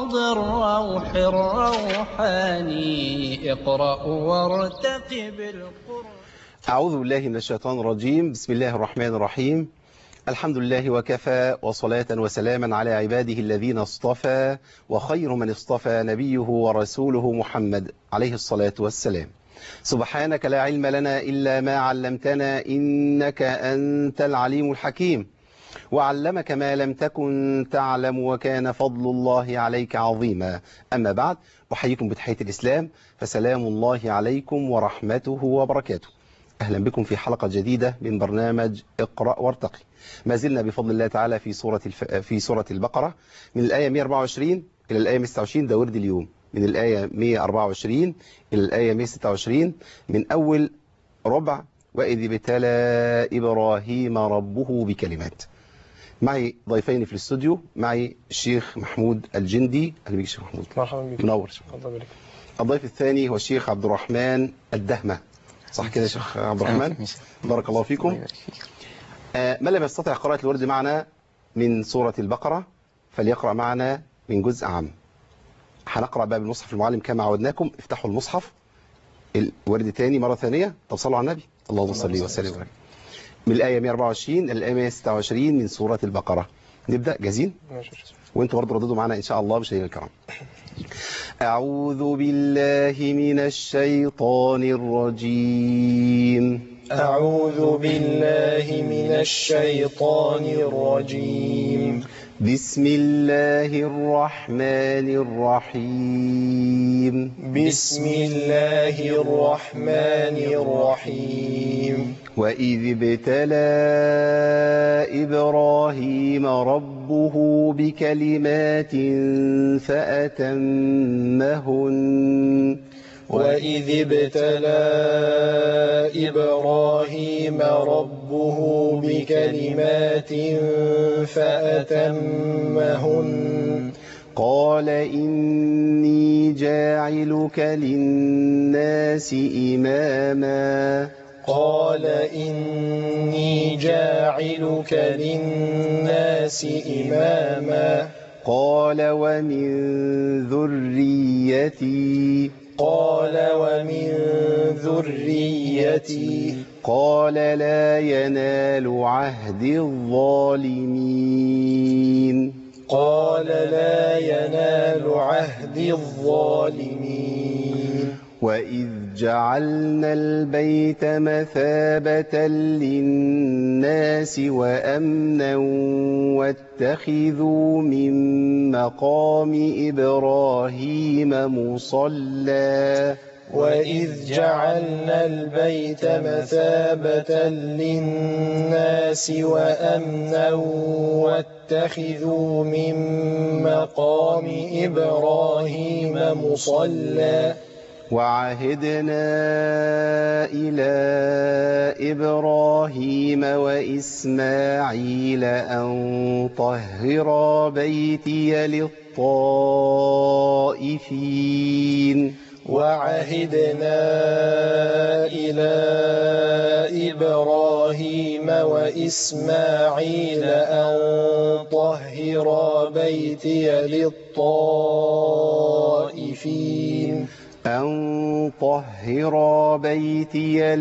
روض الروح الروحاني اقرأ وارتقب القرآن أعوذ بالله من الشيطان الرجيم بسم الله الرحمن الرحيم الحمد لله وكفى وصلاة وسلاما على عباده الذين اصطفى وخير من اصطفى نبيه ورسوله محمد عليه الصلاة والسلام سبحانك لا علم لنا إلا ما علمتنا إنك أنت العليم الحكيم وعلمك ما لم تكن تعلم وكان فضل الله عليك عظيما أما بعد أحييكم بتحية الإسلام فسلام الله عليكم ورحمته وبركاته أهلا بكم في حلقة جديدة من برنامج اقرأ وارتقي ما زلنا بفضل الله تعالى في سورة الف... في سورة البقرة من الآية 124 إلى الآية 126 ده ورد اليوم من الآية 124 إلى الآية 126 من أول ربع وإذ ابتلى إبراهيم ربه بكلمات معي ضيفين في الاستوديو معي الشيخ محمود الجندي أهلا بك الشيخ محمود مرحبا بك منور الله يبارك الضيف الثاني هو الشيخ عبد الرحمن الدهمة صح كده يا شيخ عبد الرحمن بارك الله فيكم آه، من لم يستطع قراءة الورد معنا من سورة البقرة فليقرأ معنا من جزء عام هنقرأ بقى بالمصحف المعلم كما عودناكم افتحوا المصحف الورد تاني مرة ثانية طب صلوا على النبي اللهم صل وسلم وبارك من الآية 124 إلى الآية 126 من سورة البقرة نبدأ جاهزين ماشي يا شيخ. وانتوا برضه رددوا معنا إن شاء الله مشاهدينا الكرام أعوذ بالله من الشيطان الرجيم أعوذ بالله من الشيطان الرجيم بسم الله الرحمن الرحيم بسم الله الرحمن الرحيم وإذ ابتلى إبراهيم ربه بكلمات فأتمهن وإذ ابتلى إبراهيم ربه بكلمات فأتمهن قال إني جاعلك للناس إماما قال إني جاعلك للناس إماما قال ومن ذريتي قال ومن ذريتي قال لا ينال عهد الظالمين قال لا ينال عهد الظالمين وإذ جعلنا البيت مثابة للناس وأمنا واتخذوا من مقام إبراهيم مصلى وإذ جعلنا البيت مثابة للناس وأمنا واتخذوا من مقام إبراهيم مصلى وعهدنا إلى إبراهيم وإسماعيل أن طهرا بيتي للطائفين وعهدنا إلى إبراهيم وإسماعيل أن طهرا بيتي للطائفين أن طهرا بيتي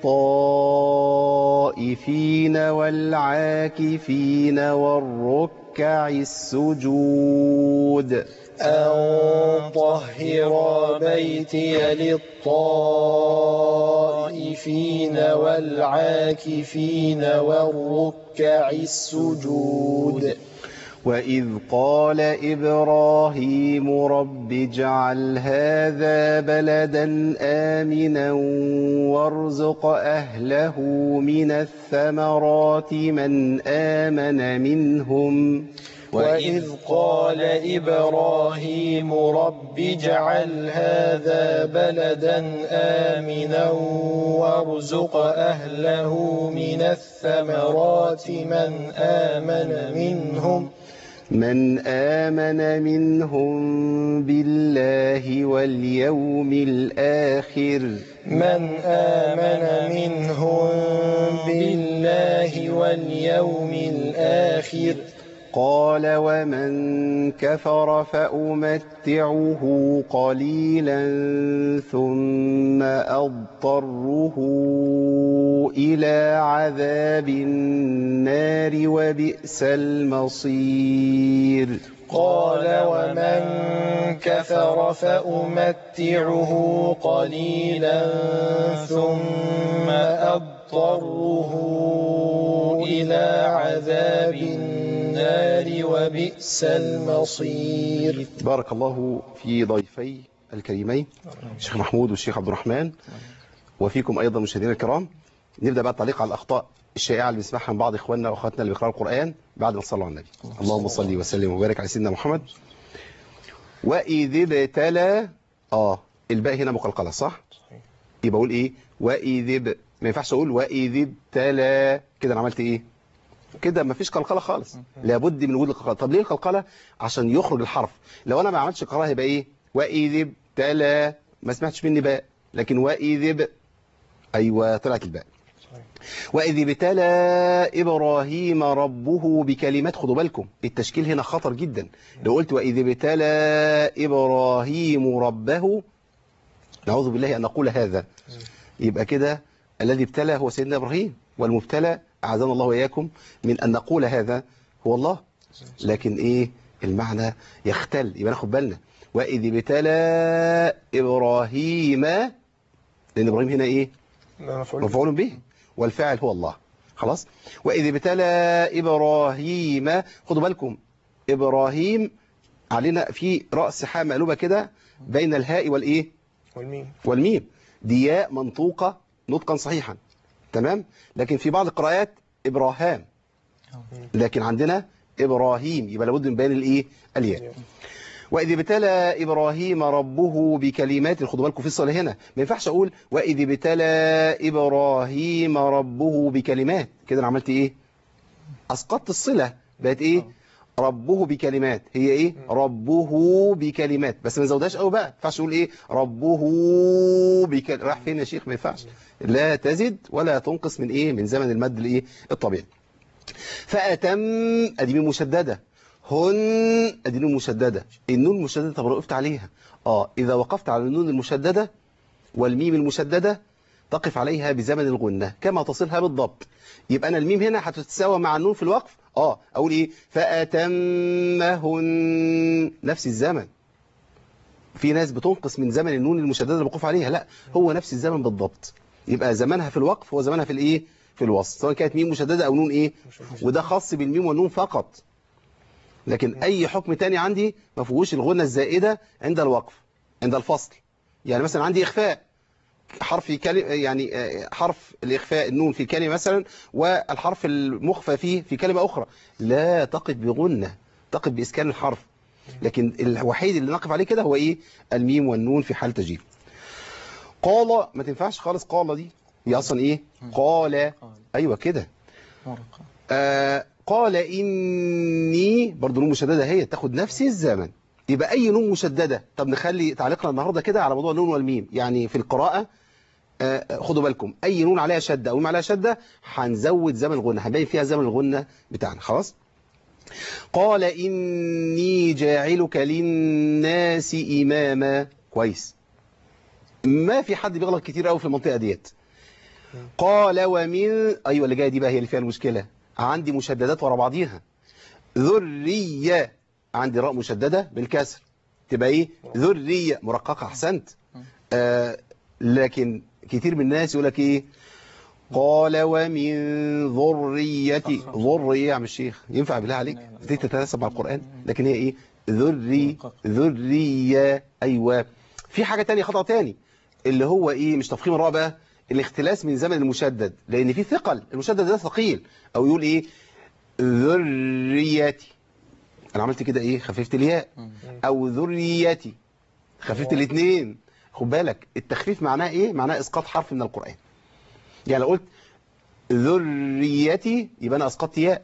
للطائفين والعاكفين والركع السجود أن طهر بيتي للطائفين والعاكفين والركع السجود وإذ قال إبراهيم رب اجعل هذا بلدا آمنا وارزق أهله من الثمرات من آمن منهم وإذ قال إبراهيم رب اجعل هذا بلدا آمنا وارزق أهله من الثمرات من آمن منهم من آمن منهم بالله واليوم الآخر من آمن منهم بالله واليوم الآخر قال ومن كفر فأمتعه قليلا ثم أضطره إلى عذاب النار وبئس المصير قال ومن كفر فأمتعه قليلا ثم أضطره إلى عذاب النار وبئس المصير بارك الله في ضيفي الكريمين الشيخ محمود والشيخ عبد الرحمن وفيكم أيضا مشاهدينا الكرام نبدأ بقى التعليق على الأخطاء الشائعة اللي بنسمعها من بعض إخواننا وأخواتنا اللي بيقرأوا القرآن بعد ما صلوا على النبي اللهم صل وسلم وبارك على سيدنا محمد وإذ ابتلى آه الباء هنا مقلقلة صح؟ يبقى أقول إيه؟ وإذ اب- ما ينفعش أقول وإذ ابتلى كده أنا عملت إيه؟ كده ما فيش قلقلة خالص لابد من وجود القلقلة طب ليه القلقلة؟ عشان يخرج الحرف لو أنا ما عملتش قراءة هيبقى إيه؟ وإذ ابتلى ما سمعتش مني باء لكن وإذ اب- أيوة طلعت الباء وإذ ابتلى إبراهيم ربه بكلمات خدوا بالكم التشكيل هنا خطر جدا لو قلت وإذ ابتلى إبراهيم ربه نعوذ بالله أن نقول هذا يبقى كده الذي ابتلى هو سيدنا إبراهيم والمبتلى أعاذنا الله وإياكم من أن نقول هذا هو الله لكن إيه المعنى يختل يبقى ناخد بالنا وإذ ابتلى إبراهيم لأن إبراهيم هنا إيه مفعول به والفاعل هو الله خلاص وإذ ابتلى إبراهيم خدوا بالكم إبراهيم علينا في رأس حاء مقلوبة كده بين الهاء والإيه والميم والميم دي ياء منطوقة نطقا صحيحا تمام لكن في بعض القراءات إبراهام لكن عندنا إبراهيم يبقى لابد من بيان الإيه الياء وإذ ابتلى إبراهيم ربه بكلمات خدوا بالكم في الصلاة هنا ما ينفعش أقول وإذ ابتلى إبراهيم ربه بكلمات كده أنا عملت إيه أسقطت الصلة بقت إيه ربه بكلمات هي إيه ربه بكلمات بس ما نزودهاش قوي بقى ما ينفعش أقول إيه ربه بكلمات راح فين يا شيخ ما ينفعش لا تزد ولا تنقص من إيه من زمن المد الإيه الطبيعي فأتم أدي ميم مشددة هن أدي نون مشددة النون المشددة طب لو وقفت عليها آه إذا وقفت على النون المشددة والميم المشددة تقف عليها بزمن الغنة كما تصلها بالضبط يبقى أنا الميم هنا هتتساوى مع النون في الوقف آه أقول إيه فأتمهن نفس الزمن في ناس بتنقص من زمن النون المشددة اللي بقف عليها لا هو نفس الزمن بالضبط يبقى زمنها في الوقف هو زمنها في الإيه في الوسط سواء كانت ميم مشددة أو نون إيه وده خاص بالميم والنون فقط لكن أي حكم تاني عندي ما فيهوش الغنة الزائدة عند الوقف عند الفصل يعني مثلا عندي إخفاء حرف في كلمة يعني آه، حرف الإخفاء النون في كلمة مثلا والحرف المخفى فيه في كلمة أخرى لا تقف بغنة تقف بإسكان الحرف لكن الوحيد اللي نقف عليه كده هو إيه الميم والنون في حال تجيب قال ما تنفعش خالص قال دي هي أصلا إيه قال أيوة كده آه قال إني برضو نون مشددة هي تاخد نفس الزمن يبقى أي نون مشددة طب نخلي تعليقنا النهاردة كده على موضوع النون والميم يعني في القراءة آه خدوا بالكم أي نون عليها شدة أو ميم عليها شدة هنزود زمن الغنة هنبين فيها زمن الغنة بتاعنا خلاص قال إني جاعلك للناس إماما كويس ما في حد بيغلط كتير قوي في المنطقة ديت قال ومن أيوة اللي جاية دي بقى هي اللي فيها المشكلة عندي مشددات ورا بعضيها ذرية عندي راء مشددة بالكسر تبقى ايه ذرية مرققة احسنت آه لكن كتير من الناس يقول لك ايه قال ومن ذريتي ذرية يا عم الشيخ ينفع بالله عليك دي تتناسب مع القرآن لكن هي ايه ذري ذرية ايوه في حاجة تانية خطأ تاني اللي هو ايه مش تفخيم الراء بقى الاختلاس من زمن المشدد لان في ثقل المشدد ده ثقيل او يقول ايه ذريتي انا عملت كده ايه خففت الياء او ذريتي خففت الاثنين خد بالك التخفيف معناه ايه معناه اسقاط حرف من القرآن يعني لو قلت ذريتي يبقى انا اسقطت ياء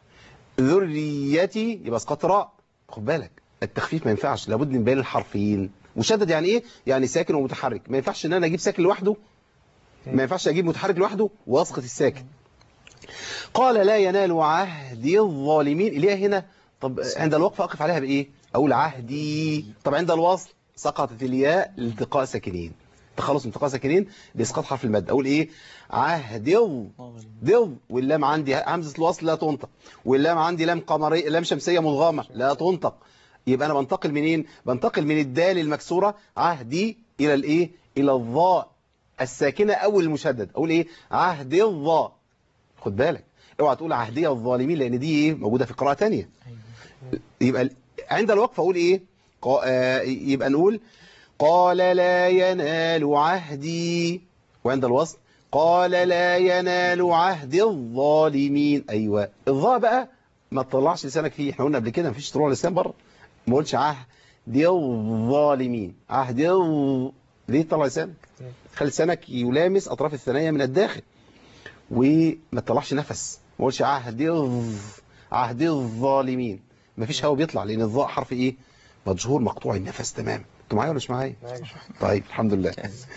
ذريتي يبقى اسقطت راء خد بالك التخفيف ما ينفعش لابد من بين الحرفين مشدد يعني ايه يعني ساكن ومتحرك ما ينفعش ان انا اجيب ساكن لوحده ما ينفعش اجيب متحرك لوحده واسقط الساكن قال لا ينال عهدي الظالمين اللي هي هنا طب عند الوقف أقف عليها بإيه أقول عهدي طب عند الوصل سقطت الياء لالتقاء ساكنين تخلص من التقاء ساكنين بإسقاط حرف المد أقول إيه عهدي ض واللام عندي همزة الوصل لا تنطق واللام عندي لام قمرية لام شمسية مضغمة لا تنطق يبقى أنا بنتقل منين بنتقل من الدال المكسورة عهدي إلى الإيه إلى الظاء الساكنة أو المشدد أقول إيه عهدي الظاء خد بالك اوعى تقول عهدية الظالمين لأن دي إيه موجودة في قراءة تانية يبقى ال- عند الوقف أقول إيه قا- آه، يبقى نقول قال لا ينال عهدي وعند الوصل قال لا ينال عهد الظالمين أيوة الظاء بقى ما تطلعش لسانك فيه احنا قلنا قبل كده مفيش طلوع لسان بره ما قلتش عهد الظالمين عهد ال... ليه تطلع لسانك خلي لسانك يلامس أطراف الثنايا من الداخل وما تطلعش نفس ما قلتش عهد الظ- عهد الظالمين مفيش هوا بيطلع لأن الظاء حرف إيه مجهور مقطوع النفس تمام انتوا معايا ولا مش معايا طيب الحمد لله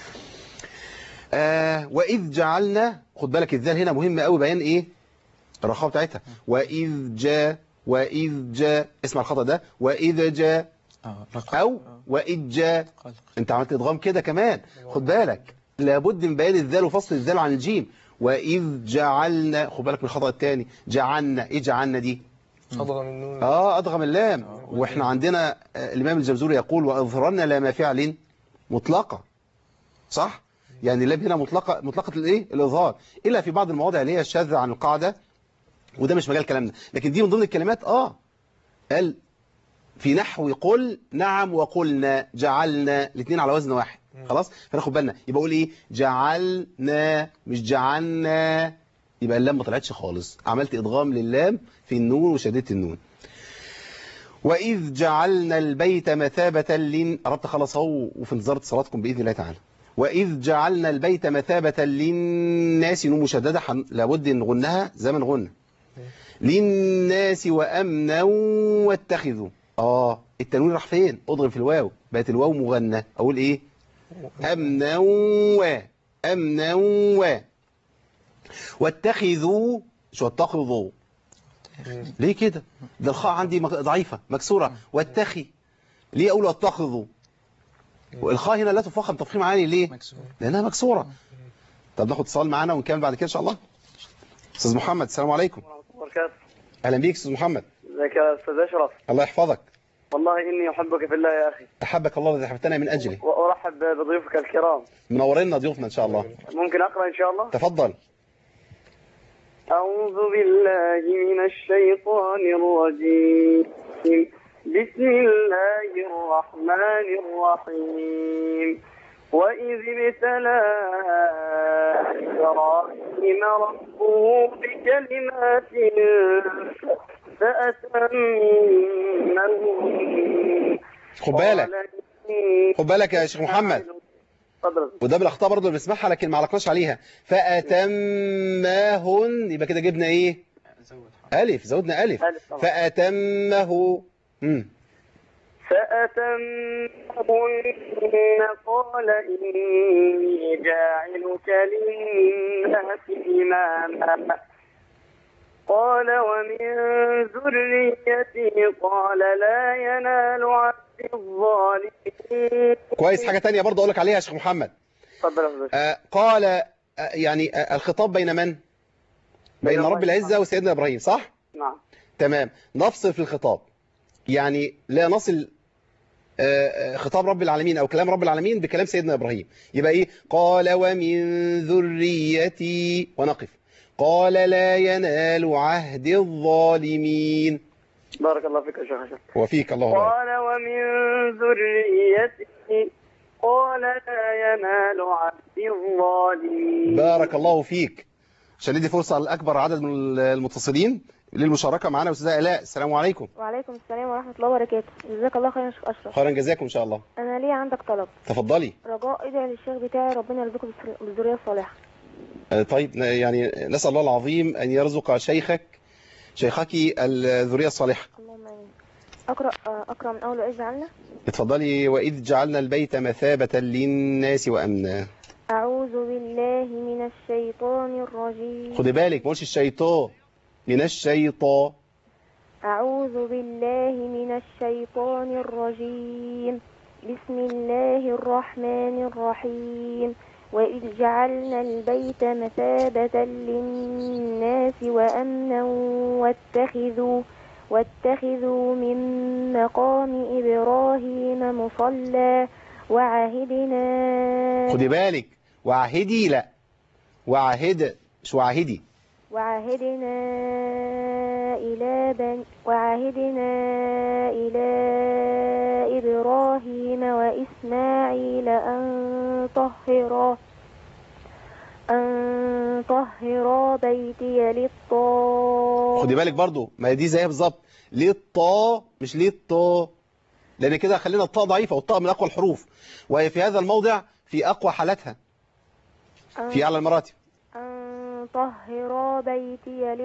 آه وإذ جعلنا خد بالك الذال هنا مهم قوي بيان إيه الرخاوة بتاعتها وإذ جاء وإذ جاء اسمع الخطأ ده وإذ جاء اه رقم أو وإذ جاء قلق. انت عملت ادغام كده كمان خد بالك لابد من بيان الذال وفصل الذال عن الجيم وإذ جعلنا خد بالك من الخطأ الثاني جعلنا إيه جعلنا دي صدر من نون اه أدغم اللام واحنا عندنا آه، الإمام الجمزوري يقول وأظهرنا لام فعل مطلقة صح يعني اللام هنا مطلقة مطلقة الايه الإظهار إلا في بعض المواضع اللي هي الشاذة عن القاعدة وده مش مجال كلامنا لكن دي من ضمن الكلمات اه قال في نحو قل نعم وقلنا جعلنا الاثنين على وزن واحد خلاص فناخد بالنا يبقى اقول ايه جعلنا مش جعلنا يبقى اللام ما طلعتش خالص عملت ادغام للام في النون وشددت النون وإذ جعلنا البيت مثابة لن قربت خلاص اهو وفي انتظار صلاتكم بإذن الله تعالى وإذ جعلنا البيت مثابة للناس نون مشددة حن... لابد ان نغنها زي ما نغنى للناس وأمنا واتخذوا آه التنوين راح فين اضرب في الواو بقت الواو مغنى أقول إيه أمنا و أمنا و واتخذوا شو اتخذوا ليه كده ده الخاء عندي مك- ضعيفة مكسورة واتخي ليه أقول واتخذوا والخاء هنا لا تفخم تفخيم عالي ليه مكسور لأنها مكسورة طب ناخد اتصال معانا ونكمل بعد كده إن شاء الله أستاذ محمد السلام عليكم ورحمة الله وبركاته أهلا بيك أستاذ محمد ازيك يا استاذ اشرف الله يحفظك والله اني احبك في الله يا اخي أحبك الله الذي أحببتنا من أجله وارحب بضيوفك الكرام منورنا ضيوفنا إن شاء الله ممكن اقرا ان شاء الله تفضل اعوذ بالله من الشيطان الرجيم بسم الله الرحمن الرحيم وإذ ابتلى إبراهيم ربه بكلمات فأتمهن خد بالك قال إني خد بالك يا شيخ محمد تفضل وده بالاخطاء برضه اللي بنسمعها لكن ما علقناش عليها فأتمهن يبقى كده جبنا ايه زود ألف زودنا ألف ألف طبعا. فأتمه مم. فأتمهن قال إني جاعلك للناس إماما قال ومن ذريتي قال لا ينال عهد الظالمين كويس حاجة تانية برضه أقول لك عليها يا شيخ محمد تفضل يا أستاذ. آه قال آه يعني آه الخطاب بين من بين بين رب الله العزة وسيدنا إبراهيم صح نعم تمام نفصل في الخطاب يعني لا نصل آه، آه، خطاب رب العالمين أو كلام رب العالمين بكلام سيدنا إبراهيم يبقى إيه قال ومن ذريتي ونقف قال لا ينال عهد الظالمين بارك الله فيك يا شيخ أشرف. وفيك الله أكبر قال ومن ذريتي قال لا ينال عهد الظالمين بارك الله فيك عشان ندي فرصة لأكبر عدد من المتصلين للمشاركة معنا أستاذة آلاء السلام عليكم وعليكم السلام ورحمة الله وبركاته جزاك الله خيرا يا شيخ أشرف خيرا جزاكم إن شاء الله أنا ليا عندك طلب تفضلي رجاء ادعي للشيخ بتاعي ربنا يرزقه بالس- بالذرية الصالحة آه، طيب ن- يعني نسأل الله العظيم أن يرزق شيخك شيخك الذرية الصالحة اللهم آمين أقرأ آه، أقرأ من أول وإذ جعلنا اتفضلي وإذ جعلنا البيت مثابة للناس وأمنا أعوذ بالله من الشيطان الرجيم خدي بالك ما قولش الشيطان من الشيطان أعوذ بالله من الشيطان الرجيم بسم الله الرحمن الرحيم وإذ جعلنا البيت مثابة للناس وأمنا واتخذوا واتخذوا من مقام إبراهيم مصلى وعهدنا خدي بالك وعهدي لا وعهد مش وعهدي وعهدنا إلى بن وعهدنا إلى إبراهيم وإسماعيل أن طهرا أن طهرا بيتي للطاغ خدي بالك برضو ما هي دي زيها بالظبط ليه الطا مش ليه الطا لان كده خلينا الطاء ضعيفه والطاء من اقوى الحروف وهي في هذا الموضع في اقوى حالاتها في اعلى المراتب أن طهرا بيتي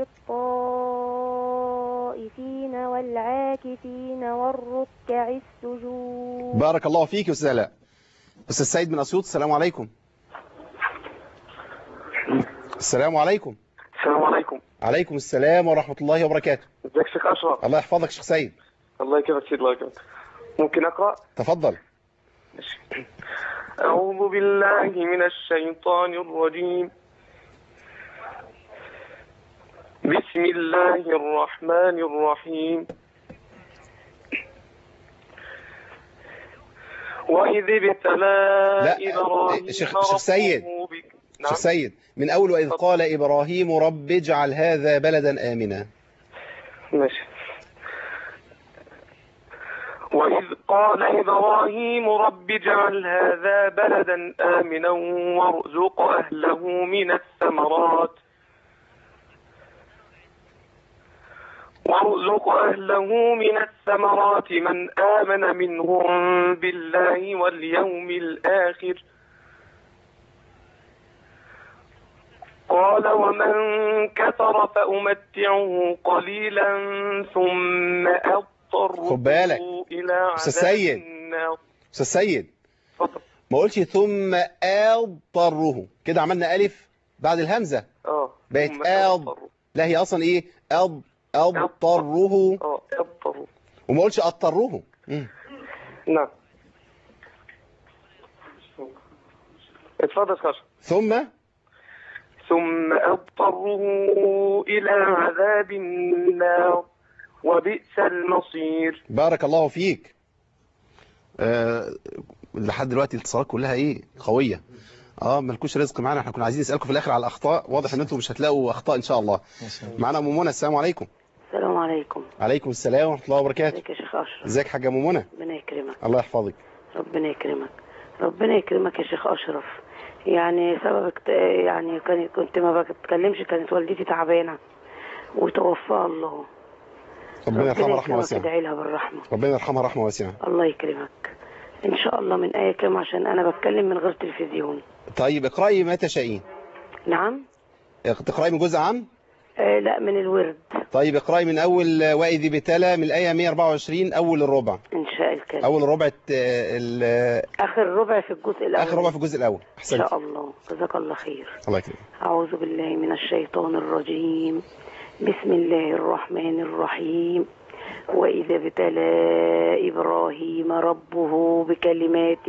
للطائفين والعاكفين والركع السجود بارك الله فيك يا استاذ علاء استاذ سيد من اسيوط السلام عليكم السلام عليكم السلام عليكم عليكم السلام ورحمه الله وبركاته ازيك شيخ اشرف الله يحفظك شيخ سيد الله يكرمك سيد الله يكرمك ممكن اقرا تفضل أعوذ بالله من الشيطان الرجيم بسم الله الرحمن الرحيم وإذ ابتلى لا، إبراهيم شيخ- شيخ سيد. ربه بك- شيخ نعم سيد من اول واذ قال ابراهيم رب اجعل هذا بلدا امنا ماشي وإذ قال إبراهيم رب اجعل هذا بلدا آمنا وارزق أهله من الثمرات وارزق أهله من الثمرات من آمن منهم بالله واليوم الآخر قال ومن كفر فأمتعه قليلا ثم أضطره خد بالك. إلى أستاذ عذاب سيد. النار استاذ سيد اتفضل ما قلتش ثم اضطره كده عملنا الف بعد الهمزه اه بقت ثم أض. أضطره. لا هي اصلا ايه أض اضطره اه أضطره وما قلتش اضطره مم. نعم اتفضل خش ثم ثم أضطره إلى عذاب النار وبئس المصير بارك الله فيك آه لحد دلوقتي الاتصالات كلها ايه قويه اه مالكوش رزق معانا احنا كنا عايزين نسالكم في الاخر على الاخطاء واضح ان انتم مش هتلاقوا اخطاء ان شاء الله معانا ام منى السلام عليكم السلام عليكم عليكم السلام ورحمه الله وبركاته ازيك يا شيخ اشرف ازيك يا حاجه ام منى ربنا يكرمك الله يحفظك ربنا يكرمك ربنا يكرمك يا شيخ اشرف يعني سببك ت- يعني كان كنت ما بتكلمش كانت والدتي تعبانه وتوفاها الله ربنا يرحمها رحمه يكرمك واسعه ادعي لها بالرحمه ربنا يرحمها رحمه واسعه الله يكرمك ان شاء الله من ايه كام عشان انا بتكلم من غير تلفزيون طيب اقراي ما تشائين نعم تقراي من جزء عام آه لا من الورد طيب اقراي من اول واذ ابتلى من الايه 124 اول الربع ان شاء الكريم اول ربع الت- ال- اخر ربع في الجزء الاول اخر ربع في الجزء الاول ان احسنت شاء الله جزاك الله خير الله يكرمك أعوذ بالله من الشيطان الرجيم بسم الله الرحمن الرحيم وإذا ابتلى إبراهيم ربه بكلمات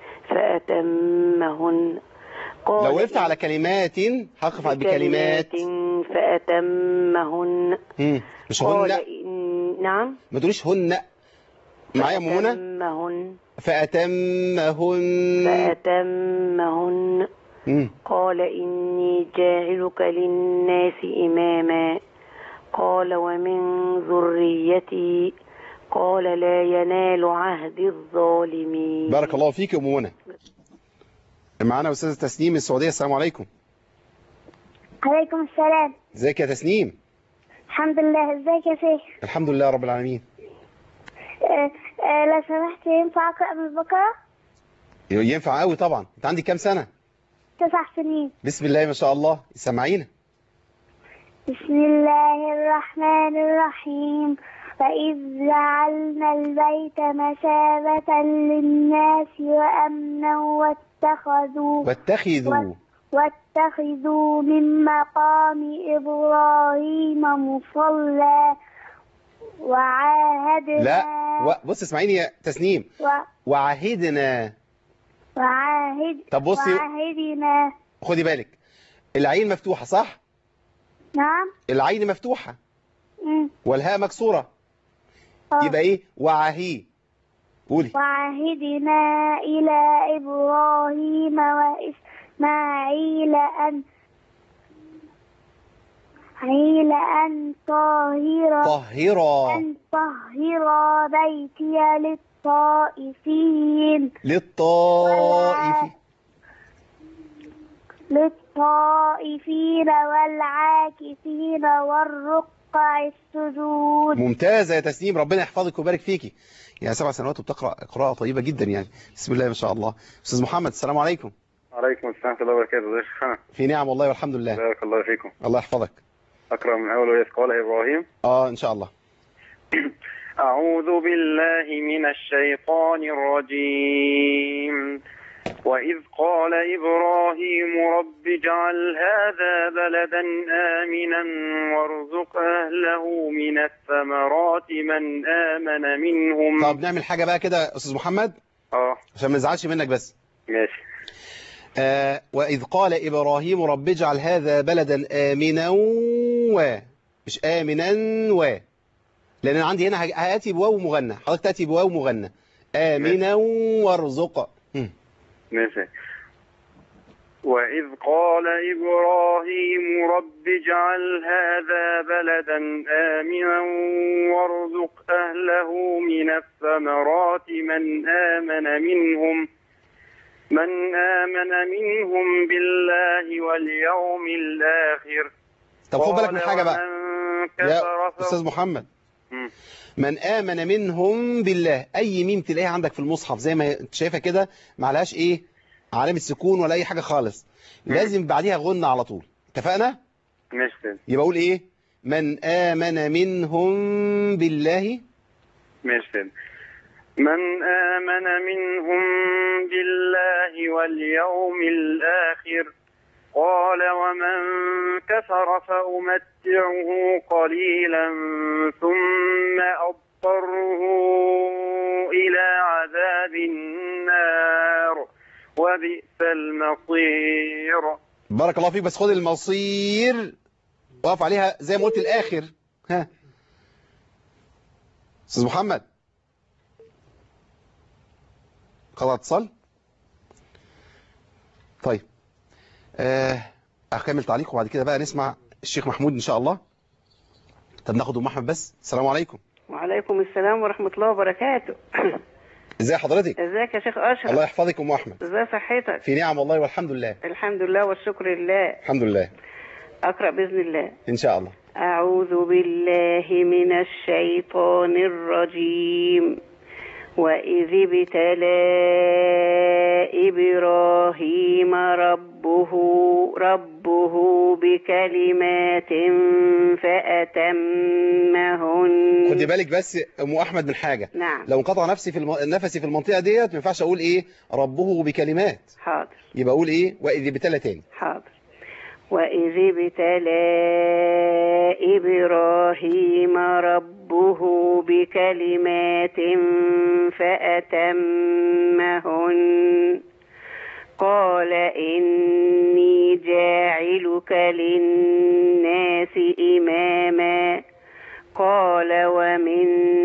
فأتمهن قال لو وقفت على كلمات هقف على بكلمات فأتمهن مم. مش قال هن إن نعم ما تقوليش هن معايا يا ام منى فأتمهن فأتمهن فأتمهن مم. قال إني جاعلك للناس إماما قال ومن ذريتي قال لا ينال عهد الظالمين بارك الله فيك يا ام منى معانا استاذه تسنيم من السعوديه السلام عليكم عليكم السلام ازيك يا تسنيم الحمد لله ازيك يا شيخ الحمد لله رب العالمين آه، آه، لو سمحت ينفع اقرا من البقره ينفع قوي طبعا انت عندك كام سنه تسع سنين بسم الله ما شاء الله سامعينا بسم الله الرحمن الرحيم فإذ جعلنا البيت مثابة للناس وأمنا واتخذوا واتخذوا واتخذوا من مقام إبراهيم مصلى وعاهدنا لا و... بص اسمعيني يا تسنيم و... وعهدنا وعاهد طب بصي وعاهدنا خدي بالك العين مفتوحة صح نعم العين مفتوحة مم. والهاء مكسورة آه. يبقى ايه وعهي قولي وعهدنا إلى إبراهيم وإسماعيل أن عيل أن طاهر طهرا أن طهر بيتي للطائفين للطائف للطائفين والعاكفين والركع السجود ممتازة يا تسنيم ربنا يحفظك ويبارك فيكي يعني سبع سنوات وبتقرأ قراءة طيبة جدا يعني بسم الله ما شاء الله أستاذ محمد السلام عليكم عليكم السلام ورحمة الله وبركاته ازيك يا شيخنا في نعم والله والحمد لله بارك الله فيكم الله يحفظك أقرأ من أول وإذ قال إبراهيم اه ان شاء الله أعوذ بالله من الشيطان الرجيم وإذ قال إبراهيم رب اجعل هذا بلدا آمنا وارزق أهله من الثمرات من آمن منهم طب نعمل حاجة بقى كده يا أستاذ محمد اه عشان ما نزعلش منك بس ماشي آه وإذ قال إبراهيم رب اجعل هذا بلدا آمنا و مش آمنا و لأن أنا عندي هنا هآتي بواو مغنى حضرتك تأتي بواو مغنى آمنا وارزق هم. ماشي وإذ قال إبراهيم رب اجعل هذا بلدا آمنا وارزق أهله من الثمرات من آمن منهم من آمن منهم بالله واليوم الآخر طب خد بالك من قال حاجة بقى ومن يا كفر ف- أستاذ محمد مم. من آمن منهم بالله أي ميم تلاقيها عندك في المصحف زي ما انت شايفها كده معلهاش إيه علامة سكون ولا أي حاجة خالص لازم بعديها غنة على طول اتفقنا ماشي يبقى أقول إيه من آمن منهم بالله ماشي من آمن منهم بالله واليوم الآخر قال ومن كفر فأمتعه قليلا ثم أضطره إلى عذاب النار وبئس المصير بارك الله فيك بس خد المصير وقف عليها زي ما قلت الآخر ها أستاذ محمد قطع اتصال طيب آه أكمل تعليق وبعد كده بقى نسمع الشيخ محمود إن شاء الله طب ناخد أم أحمد بس السلام عليكم وعليكم السلام ورحمة الله وبركاته ازي حضرتك ازيك يا شيخ أشرف الله يحفظك أم أحمد ازاي صحتك في نعم والله والحمد لله الحمد لله والشكر لله الحمد لله أقرأ بإذن الله إن شاء الله أعوذ بالله من الشيطان الرجيم وإذ ابتلى إبراهيم ربه ربه بكلمات فأتمهن خدي بالك بس أم أحمد من حاجة نعم لو انقطع نفسي في الم... نفسي في المنطقة ديت ما ينفعش أقول إيه ربه بكلمات حاضر يبقى أقول إيه وإذ ابتلى تاني حاضر وإذ ابتلى إبراهيم ربه بكلمات فأتمهن قال إني جاعلك للناس إماما قال ومن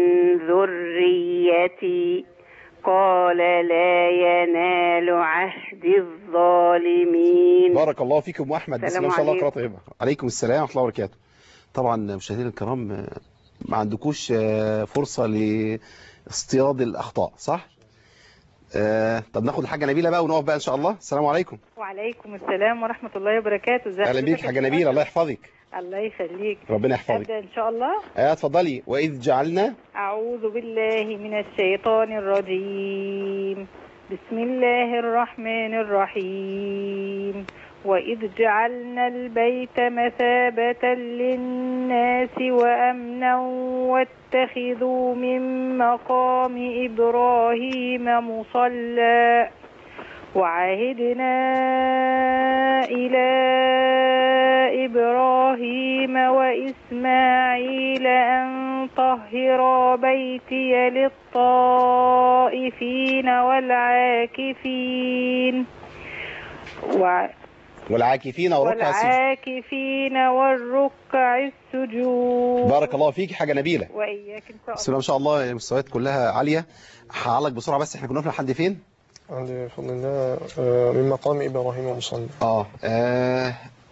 ذريتي قال لا ينال عهد الظالمين بارك الله فيكم أم أحمد بسم السلام الله ما شاء الله عليكم. قراءة طيبة عليكم السلام ورحمة الله وبركاته طبعا مشاهدينا الكرام آه، ما عندكوش آه، فرصة لاصطياد الأخطاء صح؟ آه، طب ناخد الحاجة نبيلة بقى ونقف بقى إن شاء الله السلام عليكم وعليكم السلام ورحمة الله وبركاته ازي أهلا بيك حضرتك حاجة يا نبيلة شيخ؟ الله يحفظك الله يخليك ربنا يحفظك أبدأ إن شاء الله آه، اتفضلي وإذ جعلنا أعوذ بالله من الشيطان الرجيم بسم الله الرحمن الرحيم وإذ جعلنا البيت مثابة للناس وأمنا واتخذوا من مقام إبراهيم مصلى وعهدنا إلى إبراهيم وإسماعيل أن طهرا بيتي للطائفين والعاكفين وع- والعاكفين وركع السجود والعاكفين والركع السجود بارك الله فيك حاجة نبيلة وإياك إن شاء بسم الله ما شاء الله المستويات كلها عالية هعلق بسرعة بس احنا كنا وقفنا لحد فين؟ عند بفضل الله آه، من مقام إبراهيم مصلى اه اه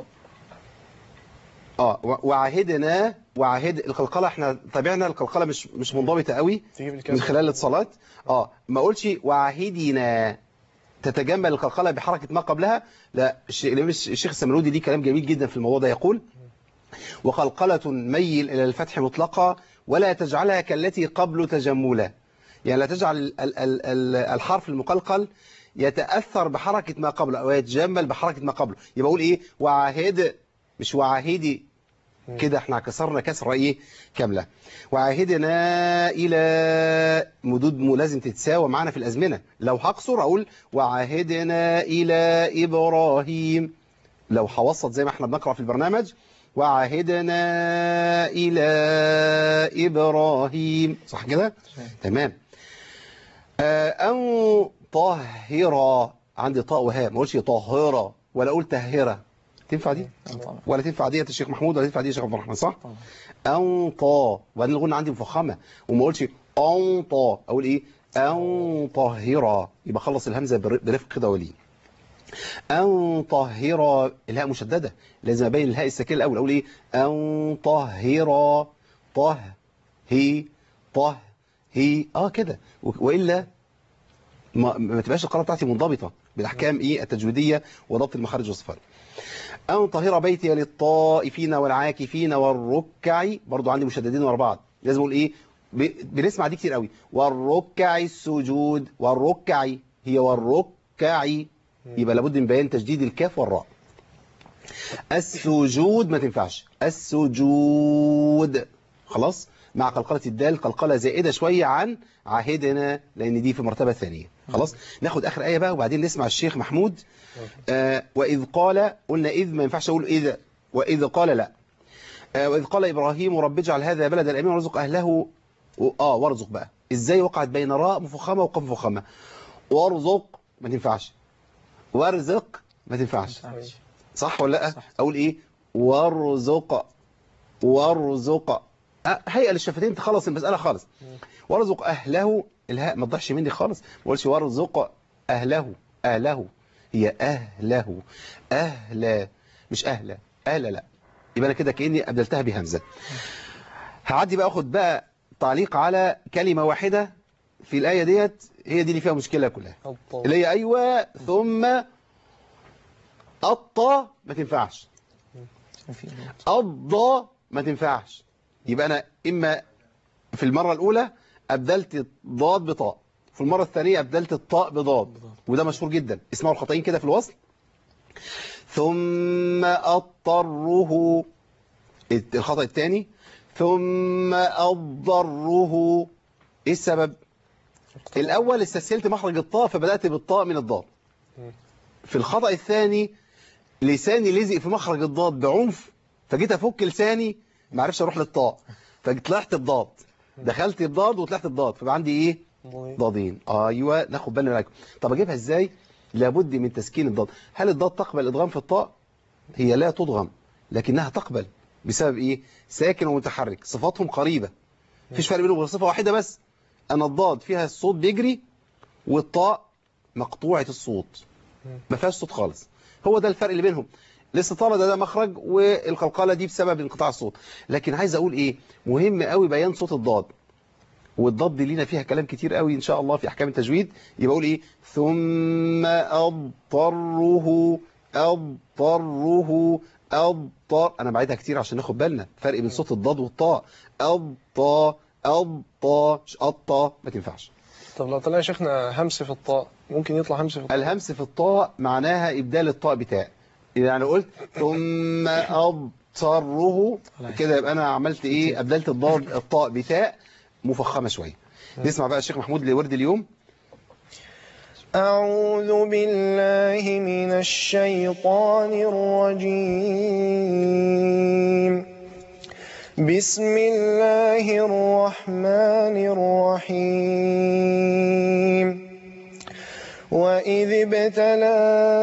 اه و- وعهدنا وعهد القلقله احنا تابعنا القلقله مش مش منضبطه قوي تيجي بالكسر من خلال الاتصالات اه ما اقولش وعهدنا تتجمل القلقله بحركه ما قبلها لا الش- الإمام الش- الشيخ السمرودي ليه كلام جميل جدا في الموضوع ده يقول وقلقله ميل الى الفتح مطلقه ولا تجعلها كالتي قبل تجملا يعني لا تجعل ال- ال- ال- ال- الحرف المقلقل يتأثر بحركة ما قبله أو يتجمل بحركة ما قبله يبقى أقول إيه وعاهد مش وعاهدي كده احنا كسرنا كسرة إيه كاملة وعاهدنا إلى مدود م- لازم تتساوى معانا في الأزمنة لو هقصر أقول وعاهدنا إلى إبراهيم لو هوسط زي ما احنا بنقرأ في البرنامج وعاهدنا إلى إبراهيم صح كده؟ تمام آه، أو طهرة عندي طاء وهاء ما اقولش طاهرة ولا أقول تهرة تنفع دي؟ ولا تنفع دي يا الشيخ محمود ولا تنفع دي يا شيخ عبد الرحمن صح؟ أنطى وبعدين الغنى عندي مفخمة وما اقولش أنطى أقول إيه؟ أن طهرة يبقى خلص الهمزة بر- برفق كده ولي أن طهر الهاء مشددة لازم أبين الهاء الساكنة الأول أقول إيه؟ أن طهر طه هي طه هي اه كده و- وإلا ما, ما تبقاش القراءة بتاعتي منضبطة بالأحكام إيه التجويدية وضبط المخارج والصفات أن طهر بيتي للطائفين والعاكفين والركع برضو عندي مشددين ورا بعض لازم أقول إيه ب- بنسمع دي كتير قوي والركع السجود والركع هي والركع يبقى لابد من بيان تجديد الكاف والراء السجود ما تنفعش السجود خلاص مع قلقلة الدال قلقلة زائدة شوية عن عهدنا لأن دي في مرتبة ثانية خلاص ناخد آخر آية بقى وبعدين نسمع الشيخ محمود آه وإذ قال قلنا إذ ما ينفعش أقول إذا وإذ قال لا آه وإذ قال إبراهيم رب اجعل هذا بلدا آمنا وارزق أهله و- آه وارزق بقى إزاي وقعت بين راء مفخمة وقف مفخمة وارزق ما تنفعش وارزق ما تنفعش صح ولا لا اقول ايه وارزق وارزق أه، هيئه للشفتين تخلص المساله خالص وارزق اهله الهاء ما تضحش مني خالص ما اقولش وارزق اهله اهله هي اهله اهلا مش اهلا اهلا لا يبقى انا كده كاني ابدلتها بهمزه هعدي بقى اخد بقى تعليق على كلمه واحده في الايه ديت هي دي اللي فيها مشكله كلها اللي هي ايوه ثم الطا ما تنفعش الضا ما تنفعش يبقى انا اما في المره الاولى ابدلت الضاد بطاء في المره الثانيه ابدلت الطاء بضاد وده مشهور جدا اسمعوا الخطأين كده في الوصل ثم اضطره الخطأ الثاني ثم اضطره ايه السبب الاول استسهلت مخرج الطاء فبدات بالطاء من الضاد في الخطأ الثاني لساني لزق في مخرج الضاد بعنف فجيت افك لساني ما عرفش اروح للطاء فطلعت الضاد دخلت الضاد وطلعت الضاد فبقى عندي ايه ضادين ايوه ناخد بالنا معاكم طب اجيبها ازاي لابد من تسكين الضاد هل الضاد تقبل ادغام في الطاء هي لا تضغم لكنها تقبل بسبب ايه ساكن ومتحرك صفاتهم قريبه مفيش فرق بينهم غير صفه واحده بس انا الضاد فيها الصوت بيجري والطاء مقطوعه الصوت ما فيهاش صوت خالص هو ده الفرق اللي بينهم الاستطالة ده, ده مخرج والقلقلة دي بسبب انقطاع الصوت لكن عايز اقول ايه مهم قوي بيان صوت الضاد والضاد دي لينا فيها كلام كتير قوي ان شاء الله في احكام التجويد يبقى اقول ايه ثم اضطره اضطره اضطر انا بعيدها كتير عشان ناخد بالنا فرق بين صوت الضاد والطاء اضطا اضطا مش اضطا ما تنفعش طب لو طلع يا شيخنا همس في الطاء ممكن يطلع همس في الطاء الهمس في الطاء معناها ابدال الطاء بتاء يعني قلت ثم أبصره كده يبقى أنا عملت إيه أبدلت الضاد الطاء بتاء مفخمة شوية نسمع بقى الشيخ محمود لورد اليوم أعوذ بالله من الشيطان الرجيم بسم الله الرحمن الرحيم وإذ ابتلى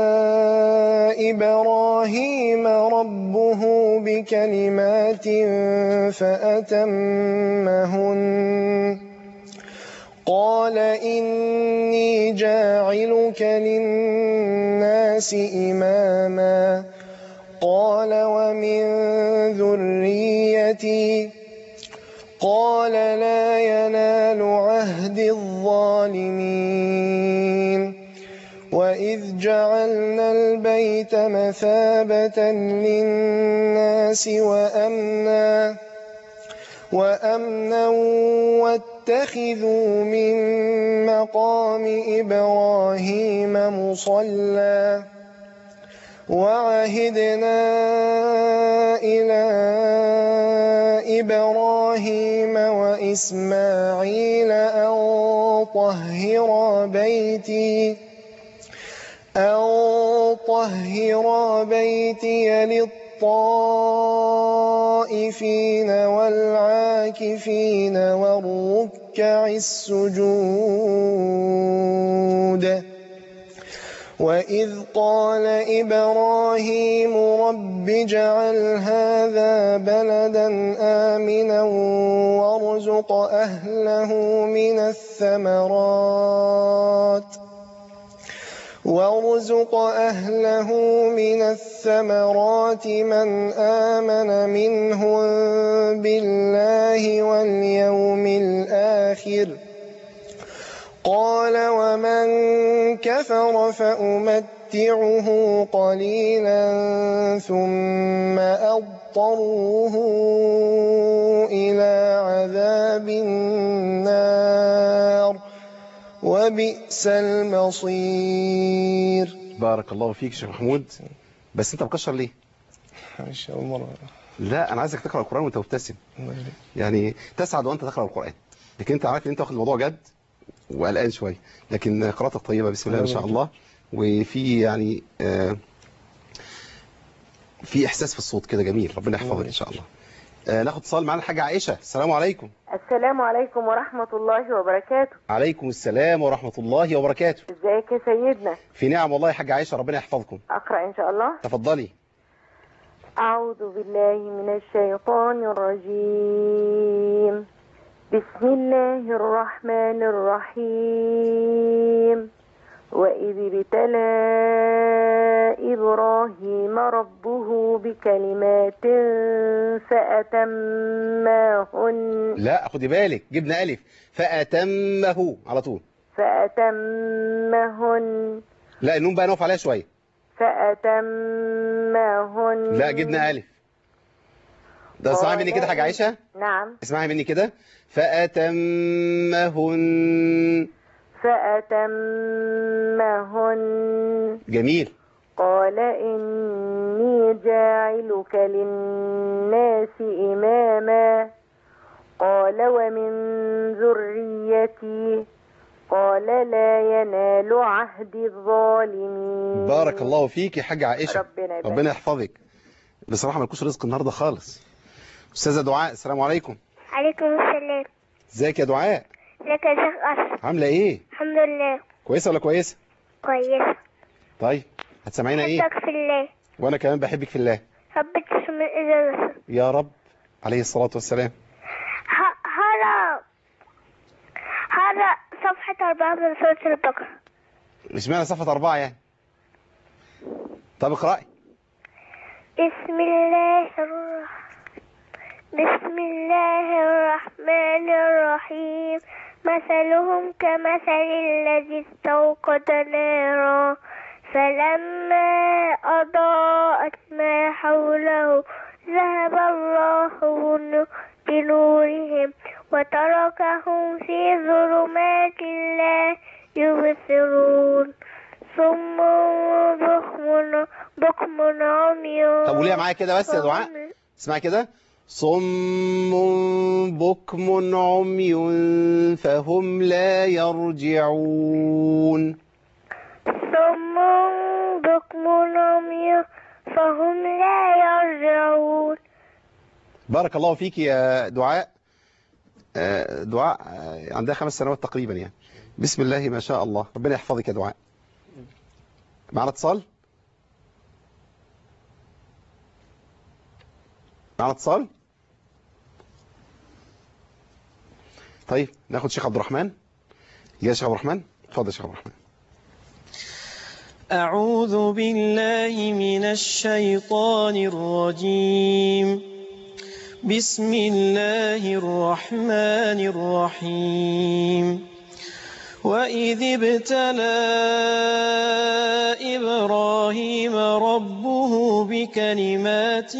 إبراهيم ربه بكلمات فأتمهن قال إني جاعلك للناس إماما قال ومن ذريتي قال لا ينال عهد الظالمين وإذ جعلنا البيت مثابة للناس وأمنا وأمنا واتخذوا من مقام إبراهيم مصلى وعهدنا إلى إبراهيم وإسماعيل أن طهر بيتي أن طهر بيتي للطائفين والعاكفين والركع السجود وإذ قال إبراهيم رب اجعل هذا بلدا آمنا وارزق أهله من الثمرات وارزق أهله من الثمرات من آمن منهم بالله واليوم الآخر قال ومن كفر فأمتعه قليلا ثم أضطره إلى عذاب النار وبئس المصير بارك الله فيك شيخ محمود بس أنت مكشر ليه معلش أول مرة لا أنا عايزك تقرأ القرآن وأنت مبتسم يعني تسعد وأنت تقرأ القرآن لكن أنت عارف إن أنت واخد الموضوع جد وقلقان شوية لكن قراءتك طيبة بسم الله ما شاء الله وفي يعني آه في إحساس في الصوت كده جميل ربنا يحفظك إن شاء الله آه ناخد اتصال معانا الحاجة عائشة السلام عليكم السلام عليكم ورحمة الله وبركاته عليكم السلام ورحمة الله وبركاته ازيك يا سيدنا في نعم والله يا حاجة عائشة ربنا يحفظكم أقرأ إن شاء الله تفضلي أعوذ بالله من الشيطان الرجيم بسم الله الرحمن الرحيم وإذ ابتلى إبراهيم ربه بكلمات فأتمهن لا خدي بالك جبنا ألف فأتمه على طول فأتمهن لا النون بقى نقف عليها شوية فأتمهن لا جبنا ألف ده اسمعي مني كده حاجة عائشة نعم اسمعي مني كده فأتمهن فأتمهن جميل قال إني جاعلك للناس إماما قال ومن ذريتي قال لا ينال عهد الظالمين بارك الله فيك يا حاجة عائشة ربنا يبارك. ربنا يحفظك بصراحة مالكوش رزق النهاردة خالص أستاذة دعاء السلام عليكم عليكم السلام ازيك يا دعاء ازيك يا شيخ أشرف عاملة ايه الحمد لله كويسة ولا كويسة كويسة طيب هتسمعينا ايه بحبك في الله وانا كمان بحبك في الله ربك تشمل إذا يا رب عليه الصلاة والسلام هرى هرى صفحة أربعة من سورة البقرة مش معنى صفحة أربعة يعني طب اقرأي بسم الله الرحمن بسم الله الرحمن الرحيم مثلهم كمثل الذي استوقد نارا فلما أضاءت ما حوله ذهب الله بنورهم وتركهم في ظلمات لا يبصرون صم بكم بكم عمي طب وليه معايا كده بس يا دعاء فهم- اسمعي كده صم بكم عمي فهم لا يرجعون صم بكم عمي فهم لا يرجعون بارك الله فيك يا دعاء آه، دعاء آه، عندها خمس سنوات تقريبا يعني بسم الله ما شاء الله ربنا يحفظك يا دعاء معنا اتصال معنا اتصال طيب ناخد شيخ عبد الرحمن يا شيخ عبد الرحمن اتفضل يا شيخ عبد الرحمن أعوذ بالله من الشيطان الرجيم بسم الله الرحمن الرحيم وإذ ابتلى إبراهيم ربه بكلمات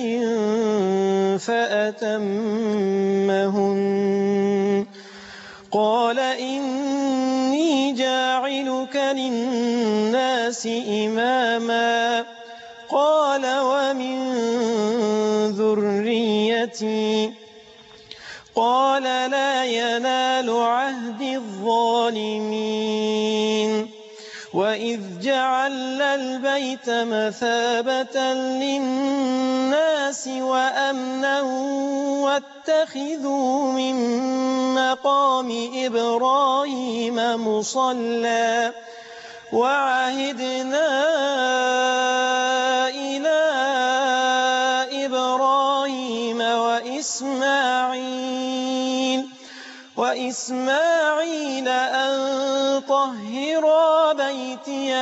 فأتمهن قال إني جاعلك للناس إماما قال ومن ذريتي قال لا ينال عهد الظالمين وإذ جعلنا البيت مثابة للناس وأمنا واتخذوا من مقام إبراهيم مصلى وعهدنا إلى إبراهيم وإسماعيل وإسماعيل أن طهرا بيتي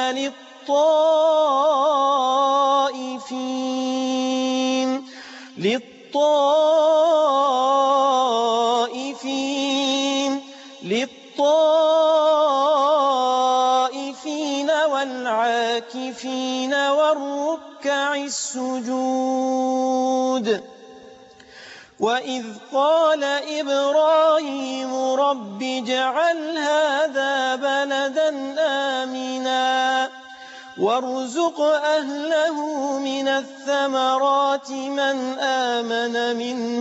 للطائفين للطائفين للطائفين والعاكفين والركع السجود وإذ قال إبراهيم رب اجعل هذا بلدا آمنا وارزق أهله من الثمرات من آمن